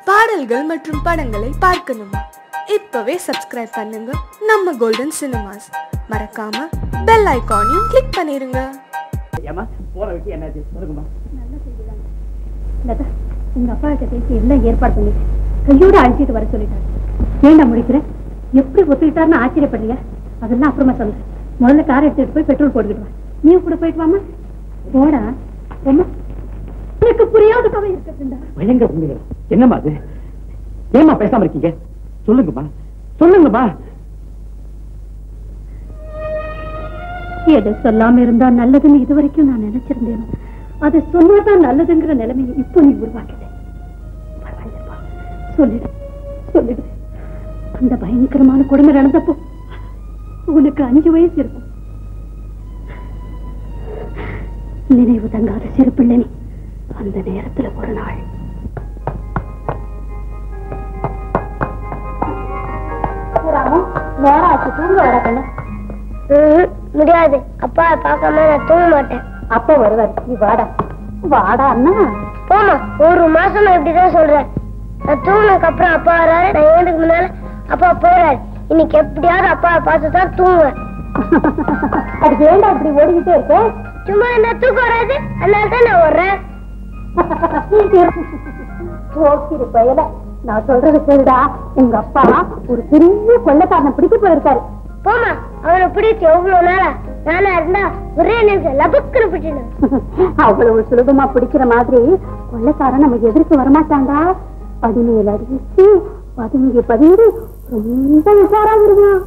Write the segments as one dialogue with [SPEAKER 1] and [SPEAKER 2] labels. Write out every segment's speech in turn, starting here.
[SPEAKER 1] பாடல்கள் மற்றும் படங்களை பார்க்கணுமா இப்பவே சப்ஸ்கிரைப் பண்ணுங்க நம்ம கோல்டன் சினிமாஸ் மறக்காம பெல் ஐகானையும் கிளிக் பண்ணிருங்க
[SPEAKER 2] ஏமா போற விஷயம் என்னாச்சு சொல்லுங்கம்மா
[SPEAKER 3] நல்ல செய்திதான் லதா உங்க அப்பா கிட்ட பேசி எல்லாம் ஏற்பாடு பண்ணிட்டேன் கையோட அழைச்சிட்டு வர சொல்லிட்டாரு ஏன்டா முடிக்கிற எப்படி ஒத்துக்கிட்டாருன்னு ஆச்சரியப்படுறியா அதெல்லாம் அப்புறமா சொல்றேன் முதல்ல கார் எடுத்துட்டு போய் பெட்ரோல் போட்டுக்கிட்டு வா நீ கூட போயிட்டு வாமா போடா அம்மா எனக்கு புரியாத கதை இருக்குதுண்டா
[SPEAKER 2] பயங்கர உண்மைகள் என்னம்மா அது ஏமா பேசாம இருக்கீங்க சொல்லுங்கம்மா சொல்லுங்கம்மா
[SPEAKER 3] எதை சொல்லாம இருந்தா நல்லதுன்னு இது வரைக்கும் நான் நினைச்சிருந்தேன் அதை சொன்னாதான் நல்லதுங்கிற நிலைமையை இப்போ நீ உருவாக்கிட்டேன் பரவாயில்லப்பா. சொல்லிடு சொல்லிடு அந்த பயங்கரமான கொடுமை நடந்தப்போ உனக்கு அஞ்சு வயசு இருக்கும் நினைவு தங்காத சிறு பிள்ளை நீ அந்த நேரத்துல ஒரு நாள் நேரம் ஆச்சு தூங்க வர கண்ணு
[SPEAKER 4] முடியாது அப்பா பார்க்காம நான் தூங்க மாட்டேன்
[SPEAKER 3] அப்பா வருவாரு நீ வாடா வாடா அண்ணா
[SPEAKER 4] போமா ஒரு மாசமா இப்படிதான் சொல்றேன் நான் தூங்கினதுக்கு அப்புறம் அப்பா வராரு நான் ஏழுக்கு முன்னால அப்பா போறாரு இன்னைக்கு எப்படியாவது அப்பாவை பார்த்து தான் தூங்குவேன்
[SPEAKER 3] அதுக்கு ஏன்டா இப்படி ஓடிக்கிட்டே இருக்க
[SPEAKER 4] சும்மா என்ன தூக்கம் வராது அதனால தான் நான் வர்றேன்
[SPEAKER 3] போக்கிரு பயல நான் சொல்றது கேளுடா உங்க அப்பா ஒரு பெரிய கொள்ளைக்காரனை பிடிக்க போயிருக்காரு
[SPEAKER 4] போமா அவனை பிடிச்சு எவ்வளவு நாளா நானா இருந்தா ஒரே நிமிஷம் லபக்குன்னு பிடிச்சிடும்
[SPEAKER 3] அவ்வளவு சுலபமா பிடிக்கிற மாதிரி கொள்ளைக்காரன் நம்ம எதிர்க்கு வரமாட்டாண்டா பதினேழு அடிச்சு பதுங்கி பதிந்து ரொம்ப உஷாரா வருவான்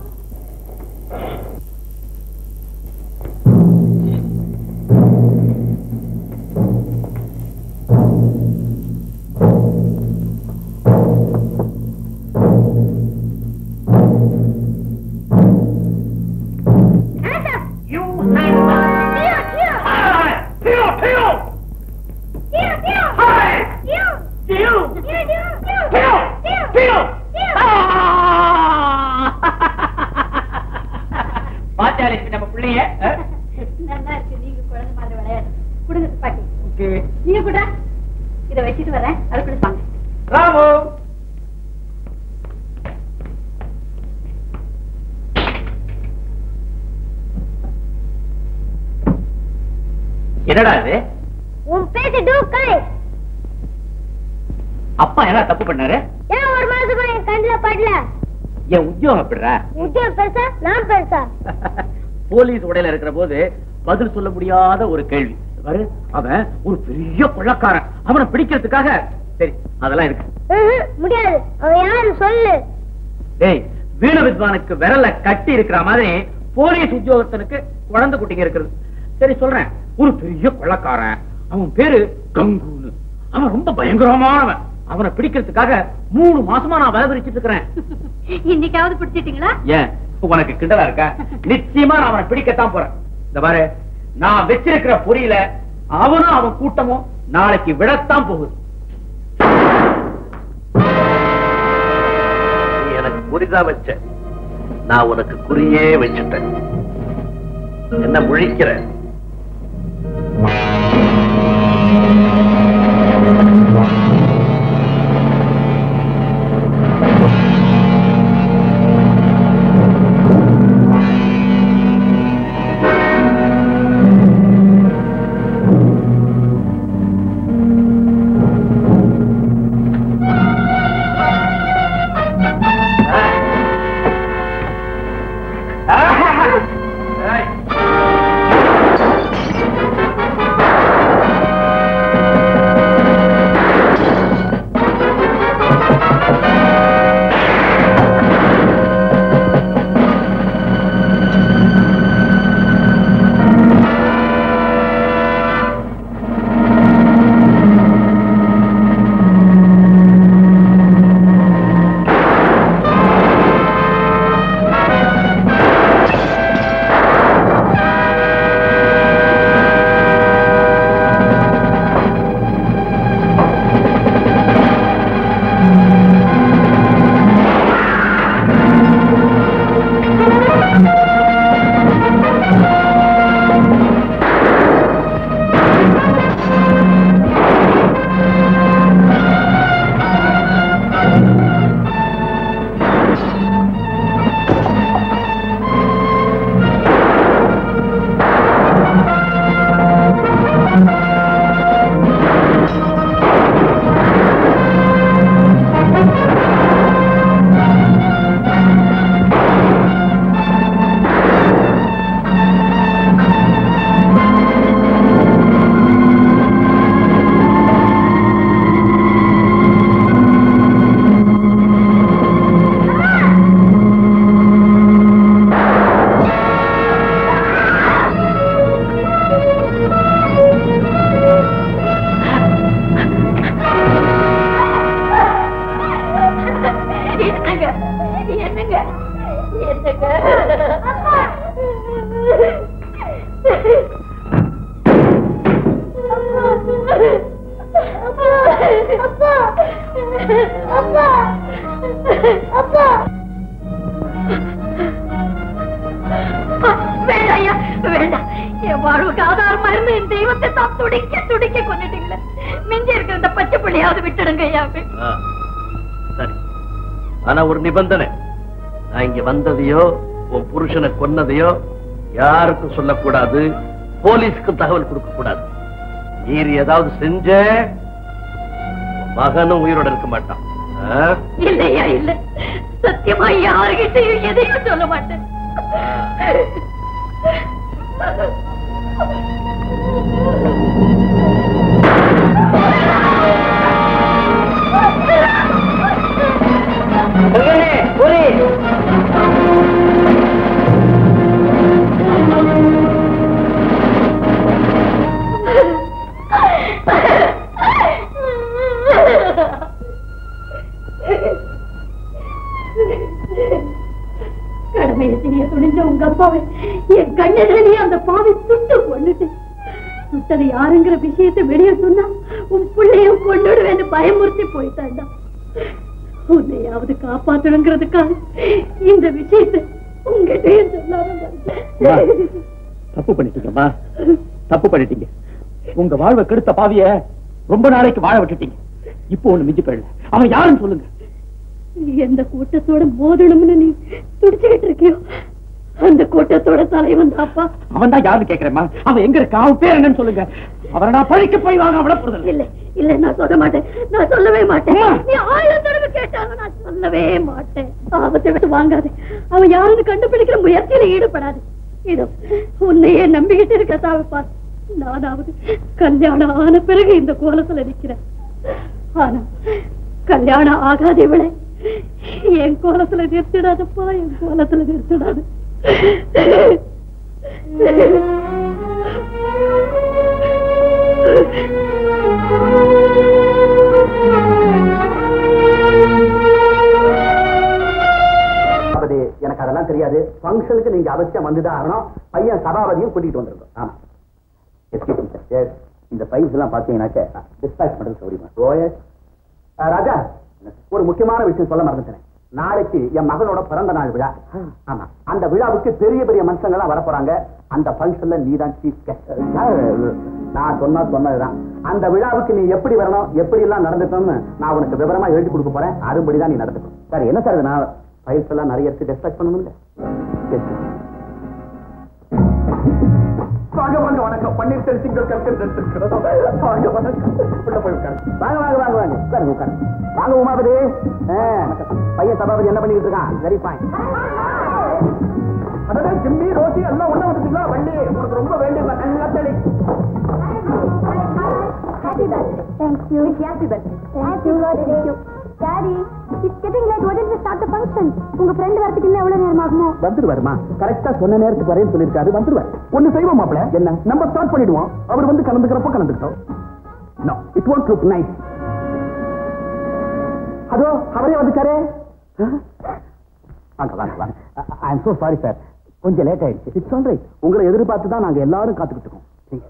[SPEAKER 2] பாத்தியாலே நம்ம பிள்ளைய
[SPEAKER 3] நல்லா இருக்கு நீங்க குழந்தை மாதிரி விளையாடு கொடுங்க பாட்டி
[SPEAKER 2] ஓகே
[SPEAKER 3] நீங்க கூட இதை வச்சுட்டு வரேன் அதுக்குள்ள வாங்க
[SPEAKER 2] ராமு என்னடா இது
[SPEAKER 4] உன் பேச்சு டூக்கை
[SPEAKER 2] அப்பா என்ன தப்பு பண்ணாரு
[SPEAKER 4] ஏன் ஒரு மாசமா என் கண்ணுல படல
[SPEAKER 2] என் உத்தியோகம் அப்படிடா
[SPEAKER 4] உத்தியோகம் பெருசா நான் பெருசா
[SPEAKER 2] போலீஸ் உடையில இருக்கிற போது பதில் சொல்ல முடியாத ஒரு கேள்வி பாரு அவன் ஒரு பெரிய கொள்ளக்காரன் அவனை பிடிக்கிறதுக்காக சரி அதெல்லாம் இருக்கு
[SPEAKER 4] ம்ஹும், முடியாது அவன் யாரு சொல்லு
[SPEAKER 2] டேய் வீண வித்வானுக்கு விரல கட்டி இருக்கிற மாதிரி போலீஸ் உத்தியோகத்தனுக்கு குழந்தை குட்டிங்க இருக்கிறது சரி சொல்றேன் ஒரு பெரிய கொள்ளக்காரன் அவன் பேரு கங்குன்னு அவன் ரொம்ப பயங்கரமானவன் அவனை பிடிக்கிறதுக்காக மூணு மாசமா நான் வேலை விரிச்சிட்டு இருக்கிறேன்
[SPEAKER 3] இன்னைக்காவது பிடிச்சிட்டீங்களா
[SPEAKER 2] ஏன் உனக்கு கிண்டலா இருக்கா நிச்சயமா நான் அவனை பிடிக்கத்தான் போறேன் இந்த பாரு நான் வச்சிருக்கிற பொறியில அவனும் அவன் கூட்டமும் நாளைக்கு விடத்தான் போகுது
[SPEAKER 5] நீ எனக்கு குறிதா வச்ச நான் உனக்கு குறியே வச்சுட்டேன் என்ன முழிக்கிற
[SPEAKER 2] ஏய்.
[SPEAKER 3] என்னங்க என்னங்க அப்பா அப்பா அப்பா வேண்டாம் ஐயா வேண்டாம் என் வாழ்வுக்கு ஆதாரமா இருந்த என் தெய்வத்தை தான் துடிக்க துடிக்க கொண்டுட்டீங்களே மிஞ்சி இருக்கிற இந்த பச்சை பிள்ளையாவது விட்டுடுங்க ஐயா
[SPEAKER 5] ஆ, சரி ஆனா ஒரு நிபந்தனை நான் இங்க வந்ததையோ உன் புருஷனை கொன்னதையோ யாருக்கும் சொல்லக்கூடாது போலீஸ்க்கு தகவல் கொடுக்க கூடாது நீர் ஏதாவது செஞ்ச உன் மகனும் உயிரோட இருக்க மாட்டான் ஆ?
[SPEAKER 3] இல்லையா இல்ல சத்தியமா யாருகிட்டையும் எதையும் சொல்ல மாட்டேன் கடமையை செய்ய துணிஞ்ச உங்க அப்பாவை என் கண்ணெதிரே அந்த பாவை சுட்டு கொண்டுட்டு சுட்டது யாருங்கிற விஷயத்தை வெளியே சொன்னா உன் பிள்ளையும் கொண்டுடுவேன்னு பயமுறுத்தி போயிட்டாண்டா உன்னையாவது காப்பாத்தணுங்கிறதுக்காக இந்த விஷயத்தை உங்ககிட்டயே சொல்லாம வந்தேன்.
[SPEAKER 2] தப்பு பண்ணிட்டீங்கம்மா தப்பு பண்ணிட்டீங்க உங்க வாழ்வை கெடுத்த பாவிய ரொம்ப நாளைக்கு வாழ விட்டுட்டீங்க இப்போ ஒண்ணு மிஞ்சி போயிடல அவன் யாருன்னு சொல்லுங்க
[SPEAKER 3] எந்த கூட்டத்தோட மோதணும்னு நீ துடிச்சுக்கிட்டு இருக்கியோ அந்த கூட்டத்தோட தலைவன் தாப்பா
[SPEAKER 2] அவன் தான் யாருன்னு கேக்குறேம்மா அவன் எங்க இருக்கா அவன் பேர் என்னன்னு சொல்லுங்க அவரை நான் பழிக்க போய் வாங்க விட போறது
[SPEAKER 3] இல்ல இல்ல நான் சொல்ல மாட்டேன் நான் சொல்லவே மாட்டேன்
[SPEAKER 2] அம்மா.
[SPEAKER 3] நீ ஆயிரம் தடவை கேட்டாலும் நான் சொல்லவே மாட்டேன் ஆபத்தை விட்டு வாங்காது அவன் யாருன்னு கண்டுபிடிக்கிற முயற்சியில ஈடுபடாது இதோ உன்னையே நம்பிக்கிட்டு இருக்க தாவப்பா நானாவது கல்யாணம் ஆன பிறகு இந்த கோலத்துல நிக்கிறேன் ஆனா கல்யாணம் ஆகாத இவளை என் கோலத்துல நிறுத்திடாதப்பா என் கோலத்துல நிறுத்திடாது
[SPEAKER 6] சபாபதி எனக்கு அதெல்லாம் தெரியாது ஃபங்க்ஷனுக்கு நீங்க அவசியம் வந்துதான் ஆகணும் பையன் சபாபதியும் கூட்டிட்டு வந்திருக்கோம் ஆமா Excuse me, sir. Yes. இந்த ஃபைல்ஸ் எல்லாம் பாத்தீங்கன்னாக்க டிஸ்பேச் பண்றது சௌரியமா ஓஎஸ் ராஜா ஒரு முக்கியமான விஷயம் சொல்ல மறந்துட்டேன் நாளைக்கு என் மகளோட பிறந்த நாள் விழா ஆமா அந்த விழாவுக்கு பெரிய பெரிய மனுஷங்கள்லாம் வரப்போறாங்க அந்த ஃபங்க்ஷன்ல நீ தான் சீஃப் கெஸ்ட் நான் சொன்னா சொன்னதுதான் அந்த விழாவுக்கு நீ எப்படி வரணும் எப்படி எல்லாம் நடந்துக்கணும்னு நான் உனக்கு விவரமா எழுதி கொடுக்க போறேன் அதுபடி தான் நீ நடந்துக்கணும் சரி என்ன சார் இது நான் ஃபைல்ஸ் எல்லாம் நிறைய இருக்கு டிஸ்பேச் பண்ணணும்ல Yes, sir. வாங்க வாங்க வணக்கம் பன்னீர் செல்சிங்கள் கல்கண்டு வாங்க வணக்கம் உள்ள போய் உட்காருங்க வாங்க வாங்க வாங்க வாங்க உட்காருங்க உட்காருங்க வாங்க உமாபதி ஆ, பையன் சபாபதி என்ன பண்ணிட்டு இருக்கான் வெரி ஃபைன் அதாவது ஜிம்மி ரோசி எல்லாம் ஒண்ணு வந்துட்டீங்களா வள்ளி உங்களுக்கு ரொம்ப வேண்டியது நல்லா தெளி
[SPEAKER 4] Happy birthday. Thank you. Happy birthday. Thank you. Thank you. Daddy, it's getting late. Why don't we start the function? உங்க ஃப்ரெண்ட் வரதுக்கு இன்னும் எவ்வளவு நேரம் ஆகுமோ
[SPEAKER 6] வந்துருவாருமா கரெக்டா சொன்ன நேரத்துக்கு வரேன்னு சொல்லிருக்காரு வந்துருவார் ஒண்ணு செய்வோம் மாப்ள என்ன நம்ம ஸ்டார்ட் பண்ணிடுவோம் அவர் வந்து கலந்துக்கிறப்ப கலந்துக்கிட்டோம் no it won't look nice அதோ அவரே வந்துட்டாரே வாங்க வாங்க வாங்க I am so sorry sir கொஞ்சம் லேட் ஆயிடுச்சு இட்ஸ் ஆல் ரைட் உங்களை எதிர்பார்த்து தான் நாங்க எல்லாரும் காத்துக்கிட்டு இருக்கோம் Thank you.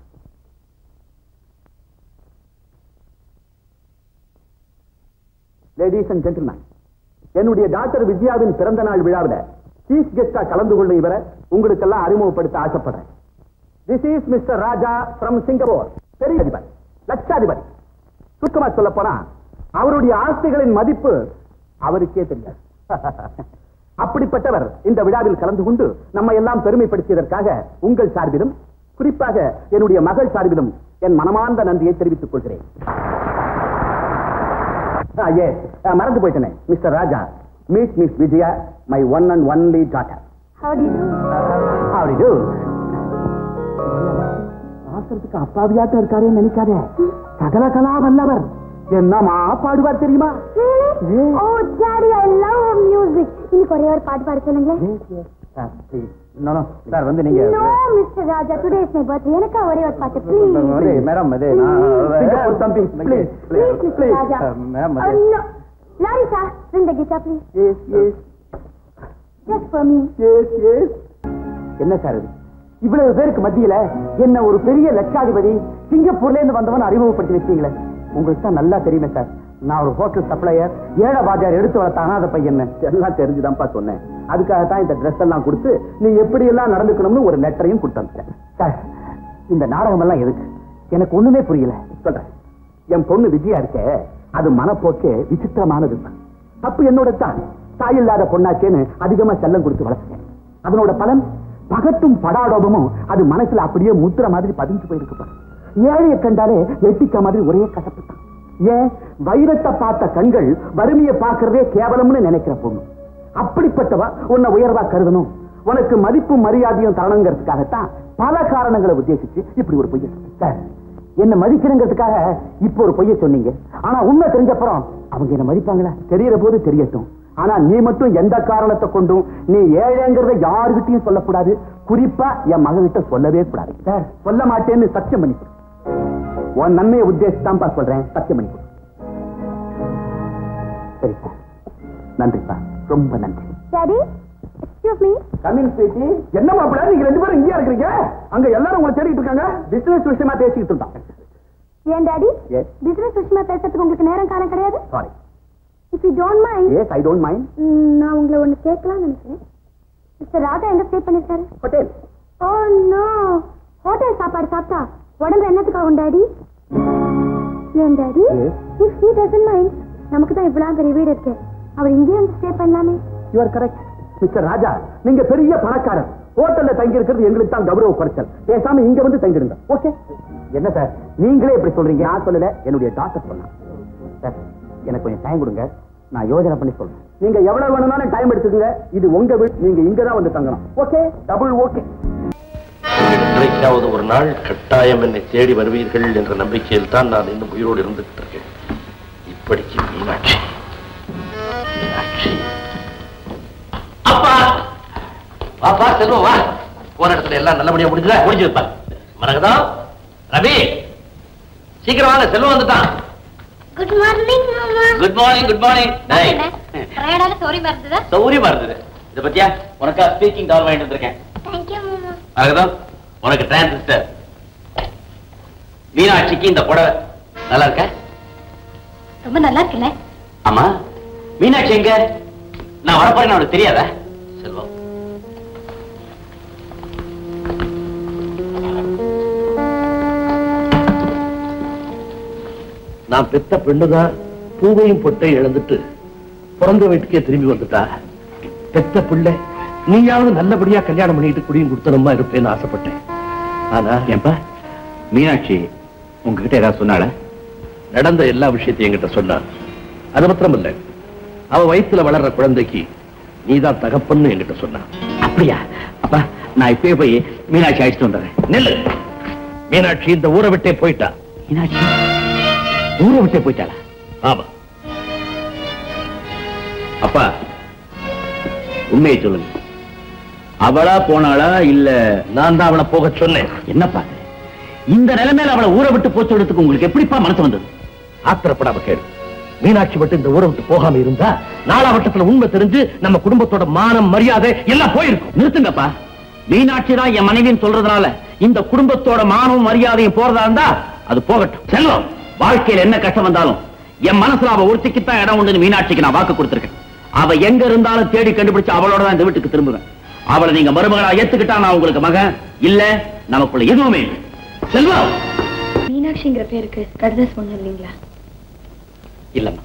[SPEAKER 6] Ladies and gentleman என்னுடைய டாக்டர் விஜயாவின் பிறந்த நாள் விழாவில் சீஃப் கெஸ்டா கலந்து கொள்ளும் இவரை உங்களுக்கெல்லாம் அறிமுகப்படுத்த ஆசைப்படுறேன் this is mister Raja from Singapore பெரிய அதிபர் லட்சாதிபதி சுருக்கமா சொல்ல போனா அவருடைய ஆஸ்திகளின் மதிப்பு அவருக்கே தெரியாது அப்படிப்பட்டவர் இந்த விழாவில் கலந்து கொண்டு நம்ம எல்லாம் பெருமைப்படுத்தியதற்காக உங்கள் சார்பிலும் குறிப்பாக என்னுடைய மகள் சார்பிலும் என் மனமார்ந்த நன்றியை தெரிவித்துக் கொள்கிறேன் Ah, yes. Ah, மறந்து போயிட்டேனே mister Raja meet miss Vijaya my one and only daughter
[SPEAKER 4] How do you do?
[SPEAKER 6] How do you do? பார்க்கறதுக்கு அப்பாவியாட்டம் இருக்காரே நினைக்காதே சகல கலா வல்லவர் என்னமா பாடுவார் தெரியுமா
[SPEAKER 4] Really? Oh, Daddy, I love music. இன்னைக்கு ஒரே ஒரு பாட்டு பாட சொல்லுங்களேன்
[SPEAKER 6] சார் வந்து நீங்க
[SPEAKER 4] No, Mr. Raja, today is my birthday. எனக்கா ஒரே ஒரு பாட்டு, please.
[SPEAKER 6] மேடம் அது
[SPEAKER 4] Please.
[SPEAKER 6] தம்பி please
[SPEAKER 4] Please, Mr. Raja.
[SPEAKER 6] Ma'am
[SPEAKER 4] Oh, no. Larissa, bring the guitar, please.
[SPEAKER 6] Yes yes
[SPEAKER 3] Just for me.
[SPEAKER 6] என்ன சார் இது இவ்வளவு பேருக்கு மத்தியில என்ன ஒரு பெரிய லட்சாதிபதி சிங்கப்பூர்ல இருந்து வந்தவன் அறிமுகப்படுத்தி வச்சீங்களே உங்களுக்கு தான் நல்லா தெரியுமே சார் நான் ஒரு ஹோட்டல் சப்ளையர் ஏழை பாஜார் எடுத்து வளர்த்த அனாத பையன் எல்லாம் தெரிஞ்சுதான்ப்பா சொன்னேன் அதுக்காக தான் இந்த ட்ரெஸ் எல்லாம் கொடுத்து நீ எப்படி எல்லாம் நடந்துக்கணும்னு ஒரு லெட்டரையும் கொடுத்து அனுப்பிச்சேன் சார் இந்த நாடகம் எல்லாம் எதுக்கு எனக்கு ஒண்ணுமே புரியல சொல்றேன் என் பொண்ணு விஜயா இருக்க அது மனப்போக்கு விசித்திரமானது தப்பு என்னோட தான் தாயில்லாத பொண்ணாச்சேன்னு அதிகமா செல்லம் கொடுத்து வளர்த்தேன் அதனோட பலன் பகட்டும் படாடோபமும் அது மனசுல அப்படியே முத்திர மாதிரி பதிஞ்சு போயிருக்குப்பா ஏழையை கண்டாலே எட்டிக்க மாதிரி ஒரே கசப்பு தான் ஏன் வைரத்தை பார்த்த கண்கள் வறுமையை பார்க்கறதே கேவலம்னு நினைக்கிற பொண்ணு அப்படிப்பட்டவா உன்னை உயர்வா கருதணும் உனக்கு மதிப்பும் மரியாதையும் தரணுங்கிறதுக்காகத்தான் பல காரணங்களை உத்தேசிச்சு இப்படி ஒரு பொய்ய சொன்னேன். சார் என்ன மதிக்கணுங்கிறதுக்காக இப்போ ஒரு பொய்ய சொன்னீங்க ஆனா உண்மை தெரிஞ்சப்புறம் அவங்க என்ன மதிப்பாங்களா தெரியற போது தெரியட்டும் ஆனா நீ மட்டும் எந்த காரணத்தை கொண்டும் நீ ஏழைங்கிறத யாருகிட்டயும் சொல்லக்கூடாது குறிப்பா என் மகன்கிட்ட சொல்லவே கூடாது சார் சொல்ல மாட்டேன்னு சத்தியம் பண்ணி கொடு. உன் நன்மையை உத்தேசித்தான்ப்பா சொல்றேன் சத்தியம் பண்ணி கொடு. சரி சார் நன்றிப்பா ரொம்ப நன்றி
[SPEAKER 3] Daddy, excuse me.
[SPEAKER 6] Coming sweetie என்ன மாப்பிள நீங்க ரெண்டு பேரும் இங்கேயா இருக்கீங்க அங்க எல்லாரும் உங்களை தேடிட்டு இருக்காங்க பிசினஸ் விஷயமா பேசிட்டு இருந்தாங்க
[SPEAKER 3] ஏன் டாடி
[SPEAKER 6] Yes.
[SPEAKER 3] பிசினஸ் விஷயமா பேசுறதுக்கு உங்களுக்கு நேரம் காலம் கிடையாது
[SPEAKER 6] sorry
[SPEAKER 3] if you don't mind
[SPEAKER 6] yes I don't mind
[SPEAKER 3] நான் உங்களை ஒண்ணு கேட்கலாம்னு நினைக்கிறேன் மிஸ்டர் ராஜா எங்க ஸ்டே பண்ணிருக்காரு
[SPEAKER 6] ஹோட்டல்
[SPEAKER 3] ஓ நோ ஹோட்டல் சாப்பாடு சாப்பிட்டா உடம்பு என்னத்துக்காகும் டாடி ஏன் daddy
[SPEAKER 6] Yes.
[SPEAKER 3] If he doesn't mind நமக்கு தான் இவ்வளவு பெரிய வீடு இருக்கு அவர் இங்கேயே வந்து ஸ்டே பண்ணலாமே
[SPEAKER 6] you are correct mister Raja நீங்க பெரிய பணக்காரர் ஹோட்டல்ல தங்கி இருக்கிறது எங்களுக்கு தான் கௌரவ குறைச்சல் பேசாம இங்க வந்து தங்கிடுங்க ஓகே என்ன சார் நீங்களே இப்படி சொல்றீங்க நான் சொல்லல என்னுடைய டாக்டர் சொன்னா சார் எனக்கு கொஞ்சம் டைம் கொடுங்க நான் யோசனை பண்ணி சொல்றேன் நீங்க எவ்வளவு வேணும்னாலும் டைம் எடுத்துக்கங்க இது உங்க வீடு நீங்க இங்க தான் வந்து தங்கணும் ஓகே டபுள் ஓகே
[SPEAKER 5] என்றைக்காவது ஒரு நாள் கட்டாயம் என்னை தேடி வருவீர்கள் என்ற நம்பிக்கையில் தான் நான் இன்னும் உயிரோடு இருந்துகிட்டு இருக்கேன் இப்படிக்கு மீனாட்சி மீனாட்சி அப்பா வாப்பா செல்வம் வா போன இடத்துல எல்லாம் நல்லபடியா முடிஞ்சதா முடிஞ்சதுப்பா மரகதம் ரவி சீக்கிரம் வாங்க செல்வம் வந்துட்டான்
[SPEAKER 4] குட் மார்னிங் மாமா
[SPEAKER 5] குட் மார்னிங் குட் மார்னிங்
[SPEAKER 4] டயர்டால சோரி மறந்ததா
[SPEAKER 5] சௌரியமா இருந்தது இத பத்தியா உனக்கா ஸ்பீக்கிங் டவர் வாங்கிட்டு வந்திருக்கேன்
[SPEAKER 4] தேங்க்யூ மாமா
[SPEAKER 5] மரகதம் உனக்கு டிரான்சிஸ்டர் மீனாட்சிக்கு இந்த புடவை நல்லா இருக்க
[SPEAKER 3] ரொம்ப நல்லா இருக்குல்ல
[SPEAKER 5] ஆமா மீனாட்சி எங்க நான் வரப்போறேன்னு அவனுக்கு தெரியாதா செல்வம் நான் பெத்த பெண்ணுதான் பூவையும் பொட்டையும் இழந்துட்டு பிறந்த வீட்டுக்கே திரும்பி வந்துட்டா பெத்த பிள்ளை நீயாவது நல்லபடியா கல்யாணம் பண்ணிட்டு குடியும் கொடுத்தனமா இருப்பேன்னு ஆசைப்பட்டேன் ஆனா ஏன்பா மீனாட்சி உங்ககிட்ட ஏதாவது சொன்னால நடந்த எல்லா விஷயத்தையும் என்கிட்ட சொன்னான் அது மாத்திரம் இல்ல அவ வயித்துல வளர்ற குழந்தைக்கு நீதான் தகப்பன்னு என்கிட்ட சொன்னான் அப்படியா அப்பா நான் இப்பயே போய் மீனாட்சி அழைச்சிட்டு வந்துடுறேன் நெல்லு மீனாட்சி இந்த ஊரை விட்டே போயிட்டா மீனாட்சி ஊரை விட்டே போயிட்டாளா ஆமா அப்பா உண்மையை சொல்லுங்க அவளா போனாளா இல்ல நான் தான் அவளை போக சொன்னேன் என்னப்பா இது? இந்த நிலைமையில அவளை ஊரை விட்டு போச்சு விடுறதுக்கு உங்களுக்கு எப்படிப்பா மனசு வந்தது ஆத்திரப்படாம கேடு மீனாட்சி மட்டும் இந்த ஊரை விட்டு போகாம இருந்தா நாலாவட்டத்துல உண்மை தெரிஞ்சு நம்ம குடும்பத்தோட மானம் மரியாதை எல்லாம் போயிருக்கும் நிறுத்துங்கப்பா மீனாட்சி தான் என் மனைவின்னு சொல்றதுனால இந்த குடும்பத்தோட மானமும் மரியாதையும் போறதா இருந்தா அது போகட்டும் செல்வம் வாழ்க்கையில என்ன கஷ்டம் வந்தாலும் என் மனசுல அவ ஒருத்திக்குத்தான் இடம் உண்டுன்னு மீனாட்சிக்கு நான் வாக்கு கொடுத்திருக்கேன் அவ எங்க இருந்தாலும் தேடி கண்டுபிடிச்சு அவளோட தான் இந்த வீட்டுக்கு திரும்புவேன் அவளை நீங்க மருமகளா ஏத்துக்கிட்டா நான் உங்களுக்கு மகன் இல்ல நமக்குள்ள எதுவுமே இல்லை. செல்வம்
[SPEAKER 3] மீனாட்சிங்கிற பேருக்கு கடுதாஸ் ஒண்ணு இல்லைங்களா
[SPEAKER 5] இல்லம்மா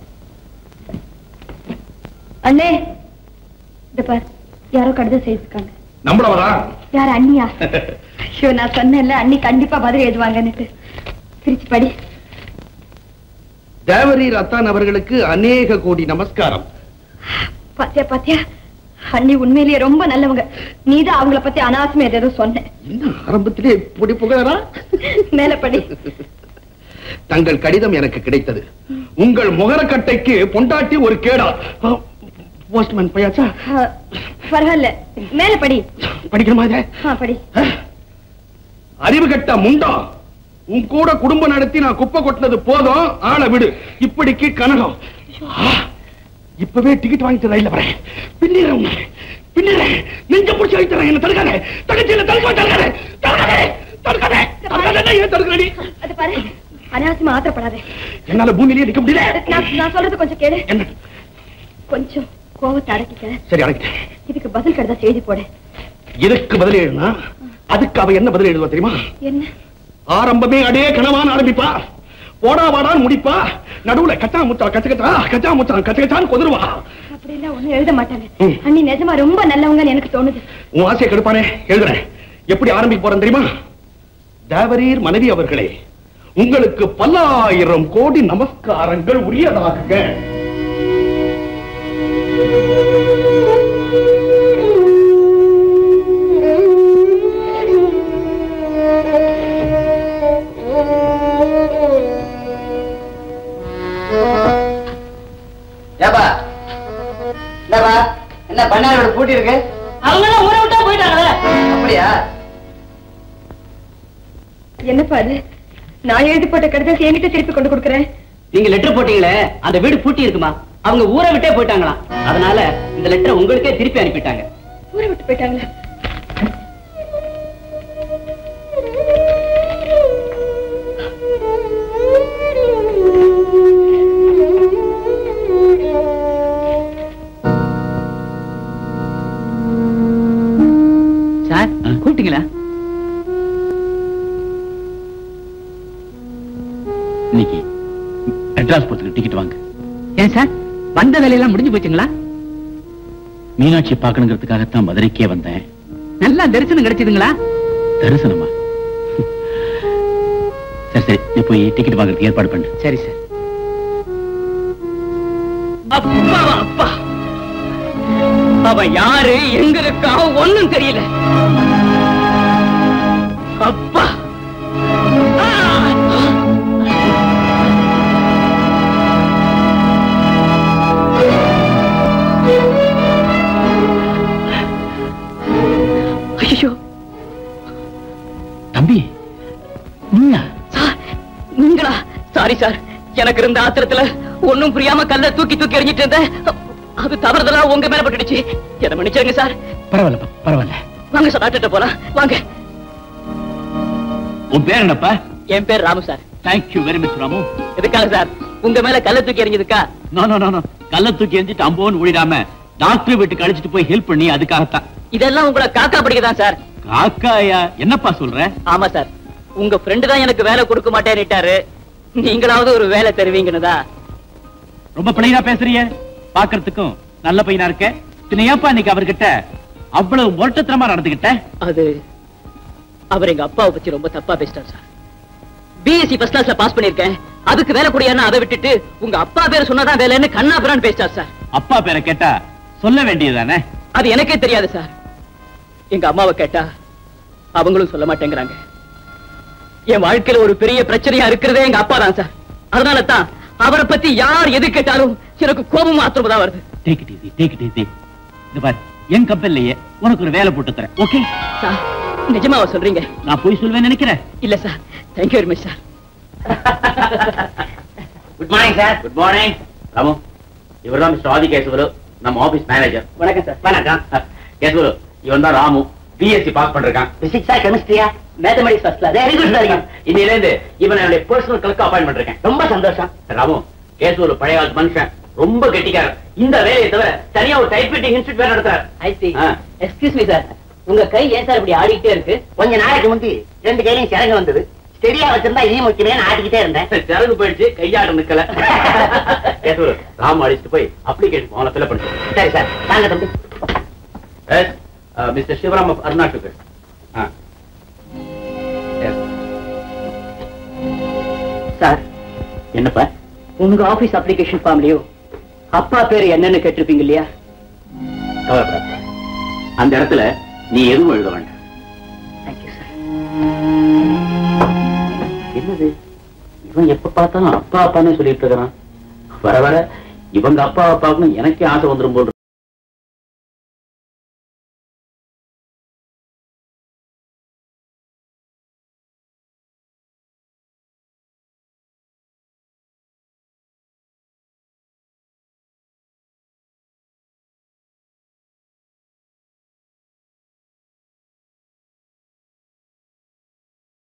[SPEAKER 3] அண்ணே இந்த பார் யாரோ கடுதாஸ் எழுதிருக்காங்க
[SPEAKER 5] நம்மளவரா
[SPEAKER 3] யார் அண்ணியா ஐயோ நான் சொன்னேன்ல அண்ணி கண்டிப்பா பதில் எழுதுவாங்கன்னுட்டு பிரிச்சு படி
[SPEAKER 5] தேவரி ரத்தான் அவர்களுக்கு அநேக கோடி நமஸ்காரம்
[SPEAKER 3] பாத்தியா பாத்தியா அண்ணி உண்மையிலேயே ரொம்ப நல்லவங்க நீதான் அவங்கள பத்தி அனாவசியமா ஏதோ சொன்ன
[SPEAKER 5] என்ன ஆரம்பத்திலே இப்படி புகழறா
[SPEAKER 3] மேல படி
[SPEAKER 5] தங்கள் கடிதம் எனக்கு கிடைத்தது உங்கள் முகரக்கட்டைக்கு பொண்டாட்டி ஒரு கேடா போஸ்ட்மேன் பையாச்சா
[SPEAKER 3] ஆ, பரவாயில்ல மேல படி
[SPEAKER 5] படிக்கணுமா இதை
[SPEAKER 3] ஆ படி
[SPEAKER 5] அறிவு கட்ட முண்டா உன் கூட குடும்பம் நடத்தி நான் குப்பை கொட்டினது போதும் ஆளை விடு இப்படிக்கு கனகம் ஆ, இப்பவே டிக்கெட் வாங்கிட்டு ரயில்ல வரேன் பின்னிடுறேன் உன்னை. பின்னே நெஞ்ச பிடிச்சி வைத்தறேன் என்ன தடுக்காதே தங்கச்சி என்ன தடுக்க தடுக்காதே தடுக்காதே தடுக்காதே தடுக்காதே ஏன் தடுக்கடி
[SPEAKER 3] அது பாரு அனாவசியமா ஆத்திரப்படாதே
[SPEAKER 5] என்னால பூமியிலேயே நிக்க முடியல
[SPEAKER 3] நான் நான் சொல்றது கொஞ்சம் கேளு
[SPEAKER 5] என்ன
[SPEAKER 3] கொஞ்சம் கோவத்தை அடக்கிக்க
[SPEAKER 5] சரி அடக்கிட்டேன்
[SPEAKER 3] இதுக்கு பதில் கடுதா செய்தி போடு
[SPEAKER 5] எதுக்கு பதில் எழுதுனா அதுக்கு அவ என்ன பதில் எழுதுவா தெரியுமா
[SPEAKER 3] என்ன
[SPEAKER 5] ஆரம்பமே அடே கனவான் ஆரம்பிப்பா போடா வாடான்னு முடிப்பா நடுவுல கச்சா முத்தா கச்ச கச்சா கச்சா முத்தா கச்ச கச்சான்னு கொதருவா
[SPEAKER 3] அப்படிலாம் ஒண்ணும் எழுத மாட்டாங்க
[SPEAKER 5] ம்.
[SPEAKER 3] அண்ணி நிஜமா ரொம்ப நல்லவங்கன்னு எனக்கு தோணுது
[SPEAKER 5] உன் ஆசையை கெடுப்பானே எழுதுறேன் எப்படி ஆரம்பிக்க போறேன் தெரியுமா தேவரீர் மனைவி அவர்களே உங்களுக்கு பல்லாயிரம் கோடி நமஸ்காரங்கள் உரியதாக
[SPEAKER 6] ஏப்பா என்னப்பா என்ன பண்ணாரோட பூட்டி இருக்கு
[SPEAKER 2] அவங்க ஊரை விட்டா போயிட்டாங்களே
[SPEAKER 6] அப்படியா
[SPEAKER 3] என்னப்பா அது நான் எழுதி போட்ட கடிதத்தை என்கிட்ட திருப்பி கொண்டு கொடுக்குறேன்
[SPEAKER 2] நீங்க லெட்டர் போட்டீங்களே அந்த வீடு பூட்டி இருக்குமா அவங்க ஊரை விட்டே போயிட்டாங்களாம் அதனால இந்த லெட்டரை உங்களுக்கே திருப்பி அனுப்பிட்டாங்க
[SPEAKER 3] ஊரை விட்டு போயிட்டாங்களா
[SPEAKER 2] சார் கூப்பிட்டீங்களா
[SPEAKER 7] இன்னைக்கு மெட்ராஸ் போறதுக்கு டிக்கெட் வாங்க
[SPEAKER 2] ஏன் சார் வந்த வேலையெல்லாம் முடிஞ்சு போச்சுங்களா
[SPEAKER 7] மீனாட்சி பார்க்கணுங்கிறதுக்காகத்தான் மதுரைக்கே வந்தேன்
[SPEAKER 2] நல்லா தரிசனம் கிடைச்சதுங்களா
[SPEAKER 7] தரிசனமா சரி சரி நீ போய் டிக்கெட் வாங்குறதுக்கு ஏற்பாடு பண்ணு
[SPEAKER 2] சரி சார் அப்பா அப்பா அவ யாரு எங்க இருக்கா ஒண்ணும் தெரியல அப்பா ஐயோ
[SPEAKER 7] தம்பி நீயா
[SPEAKER 2] சார் நீங்களா சாரி சார் எனக்கு இருந்த ஆத்திரத்துல ஒண்ணும் புரியாம கல்ல தூக்கி தூக்கி எறிஞ்சிட்டு இருந்தேன் அது தவறுதலா உங்க மேல பட்டுடுச்சு என்ன மன்னிச்சிருங்க சார்
[SPEAKER 7] பரவாயில்லப்பா பரவாயில்ல
[SPEAKER 2] வாங்க சார் டாக்டர் போலாம் வாங்க
[SPEAKER 7] உன் பேர் என்னப்பா
[SPEAKER 2] என் பேர் Ramu sir
[SPEAKER 7] thank you very much Ramu
[SPEAKER 2] எதுக்காக சார் உங்க மேல கல்ல தூக்கி எறிஞ்சதுக்கா
[SPEAKER 7] நோ நோ நோ நோ கல்ல தூக்கி எரிஞ்சிட்டு அம்போன்னு ஓடிடாம டாக்டர் வீட்டுக்கு அழைச்சிட்டு போய் ஹெல்ப் பண்ணி அதுக்காகத்தான்
[SPEAKER 2] இதெல்லாம் உங்களை காக்கா படிக்கதான் சார்
[SPEAKER 7] காக்காயா என்னப்பா சொல்ற
[SPEAKER 2] ஆமா சார் உங்க ஃப்ரெண்டு தான் எனக்கு வேலை கொடுக்க மாட்டேன்னுட்டாரு நீங்களாவது ஒரு வேலை தருவீங்கன்னுதா
[SPEAKER 7] ரொம்ப பிள்ளையா பேசுறிய பாக்குறதுக்கும் நல்ல பையனா இருக்க பின்ன ஏப்பா இன்னைக்கு அவர்கிட்ட அவ்வளவு முரட்டத்தனமா நடந்துகிட்ட
[SPEAKER 2] அது அவர் எங்க அப்பாவை பத்தி ரொம்ப தப்பா பேசிட்டார் சார் பிஎஸ்சி ஃபர்ஸ்ட் கிளாஸ்ல பாஸ் பண்ணிருக்கேன் அதுக்கு வேலை கூடியான்னு அதை விட்டுட்டு உங்க அப்பா பேர் சொன்னாதான் வேலைன்னு கண்ணாபுரான்னு பேசிட்டார் சார்
[SPEAKER 7] அப்பா பேரை கேட்டா சொல்ல வேண்டியதுதானே
[SPEAKER 2] அது எனக்கே தெரியாது சார் எங்க அம்மாவை கேட்டா அவங்களும் சொல்ல மாட்டேங்கிறாங்க என் வாழ்க்கையில ஒரு பெரிய பிரச்சனையா இருக்கிறதே எங்க அப்பா தான் சார் அதனால தான் அவரை பத்தி யார் எது கேட்டாலும் எனக்கு கோபம் ஆத்திரமா தான் வருது
[SPEAKER 7] take it easy take it easy இந்த பாரு என் கம்பெனிலேயே உனக்கு ஒரு வேலை போட்டு தரேன் ஓகே
[SPEAKER 2] சார் நிஜமாவா சொல்றீங்க
[SPEAKER 7] நான் போய் சொல்வேன் நினைக்கிறேன்
[SPEAKER 2] இல்ல sir thank you very much sir
[SPEAKER 6] good morning sir good morning Ramu இவர் தான் மிஸ்டர் ஆதி கேசவலு நம்ம ஆபீஸ் மேனேஜர்
[SPEAKER 2] வணக்கம் சார்
[SPEAKER 6] வணக்கம் கேசவலு இவன் தான் ராமு பிஎஸ்சி பாஸ் பண்ணிருக்கான் பிசிக்ஸா கெமிஸ்ட்ரியா
[SPEAKER 2] mathematics first class
[SPEAKER 6] very good sir இன்னில இருந்து இவன் என்னுடைய பர்சனல் கிளர்க்கு அப்பாயின்ட் பண்ணிருக்கேன் ரொம்ப சந்தோஷம் ராமு கேசவலு பழைய காலத்து மனுஷன் ரொம்ப கெட்டிக்காரர் இந்த வேலையை தவிர தனியா ஒரு டைப்ரைட்டிங் இன்ஸ்டியூட் வேற நடத்துறாரு
[SPEAKER 2] I see
[SPEAKER 6] ah.
[SPEAKER 2] Excuse me sir உங்க கை ஏன் சார் இப்படி ஆடிக்கிட்டே இருக்கு
[SPEAKER 8] கொஞ்ச நாளைக்கு முந்தி ரெண்டு கையிலையும் சிறங்க வந்தது ஸ்டெடியா வச்சிருந்தா இனியும் முக்கியமே ஆட்டிக்கிட்டே இருந்தேன்
[SPEAKER 6] சிறகு போயிடுச்சு கையாட நிக்கல கேசவலு ராமு அடிச்சுட்டு போய் அப்ளிகேஷன் ஃபார்ம்ல ஃபில் பண்ணி
[SPEAKER 8] சரி சார் வாங்க தம்பி
[SPEAKER 6] yes mister Sivaram of Aruna sugar
[SPEAKER 2] sir
[SPEAKER 6] என்னப்பா
[SPEAKER 2] உங்க ஆபீஸ் அப்ளிகேஷன் ஃபார்ம்லயும் அப்பா பேரு என்னன்னு கேட்டிருப்பீங்க இல்லையா
[SPEAKER 6] கவலைப்படாத அந்த இடத்துல நீ எதுவும் எழுத வேண்டாம்
[SPEAKER 2] தேங்க்யூ சார்
[SPEAKER 6] என்னது இவன் எப்ப பார்த்தாலும் அப்பா அப்பான்னு சொல்லிட்டு இருக்கிறான் வர வர இவங்க அப்பா அப்பாவுக்கும் எனக்கே ஆசை வந்துரும் போல் இருக்கு.